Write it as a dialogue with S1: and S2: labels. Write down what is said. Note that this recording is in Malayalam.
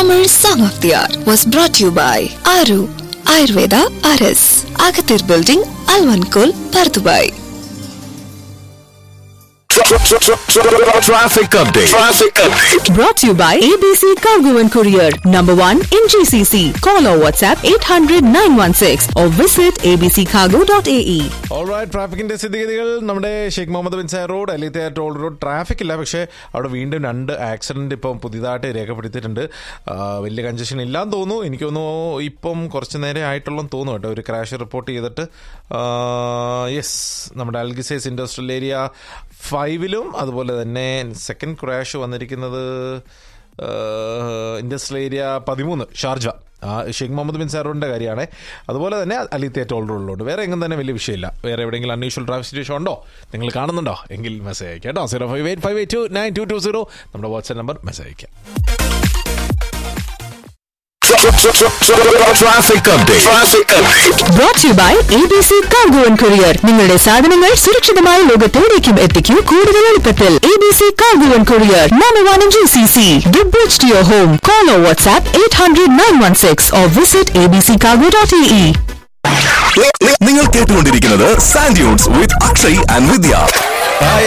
S1: Tamil Song of the Hour was brought to you by Aru Ayurveda RS, Agathir Building, Alvankul, Pardubai.
S2: Traffic update. Traffic update.
S3: Brought to you by ABC Cargo and Courier, number one in GCC. Call or WhatsApp 800 916 or visit abccargo.ae.
S4: Alright ട്രാഫിക്കിന്റെ സ്ഥിതിഗതികൾ നമ്മുടെ ഷെയ്ഖ് മുഹമ്മദ് ബിൻ സാർ റോഡ് അലിത്തെ ടോൾ റോഡ് ട്രാഫിക് ഇല്ല പക്ഷേ അവിടെ വീണ്ടും രണ്ട് ആക്സിഡന്റ് ഇപ്പം പുതിയതായിട്ട് രേഖപ്പെടുത്തിയിട്ടുണ്ട് ആ, വലിയ കഞ്ചഷൻ ഇല്ലാന്ന് തോന്നുന്നു എനിക്ക് തോന്നുന്നു ഇപ്പം കുറച്ച് നേരെ ആയിട്ടുള്ളതെന്ന് തോന്നുന്നു കേട്ടോ ഒരു ക്രാഷ് റിപ്പോർട്ട് ചെയ്തിട്ട് യെസ് നമ്മുടെ അൽഗിസൈസ് ഇൻഡസ്ട്രിയൽ ഏരിയ ഫൈവിലും അതുപോലെ തന്നെ സെക്കൻഡ് ക്രാഷ് വന്നിരിക്കുന്നത് ഇൻഡസ്ട്രിയൽ ഏരിയ പതിമൂന്ന് ഷാർജ ആ ഷെയ്ഖ് മുഹമ്മദ് ബിൻ സാറോഡിന്റെ കാര്യമാണ് അതുപോലെ തന്നെ അലിത്തെ ടോൾ റോഡിലുണ്ട് വേറെ എങ്ങും തന്നെ വലിയ വിഷയമില്ല വേറെ എവിടെയെങ്കിലും അൺയൂഷ്വൽ ട്രാഫിക് സിറ്റുവേഷൻ ഉണ്ടോ നിങ്ങൾ കാണുന്നുണ്ടോ എങ്കിൽ മെസ്സേജ് അയക്കാം കേട്ടോ zero five eight five eight two nine two two zero നമ്മുടെ വാട്സ്ആപ്പ് നമ്പർ മെസ്സേജ് അയക്കാം
S2: Traffic update. Traffic update.
S3: Brought to you by ABC Cargo and Courier. നിങ്ങളുടെ സാധനങ്ങൾ സുരക്ഷിതമായ ലോകത്തെവിടേക്കും എത്തിക്കൂ കൂടുതൽ എളുപ്പത്തിൽ ABC Cargo and Courier, number one in GCC. The bridge to your home. Call or WhatsApp 800 916 or visit abccargo.ae.
S2: നിങ്ങൾ കേട്ടുകൊണ്ടിരിക്കുന്നത് sand dunes with Akshay and Vidya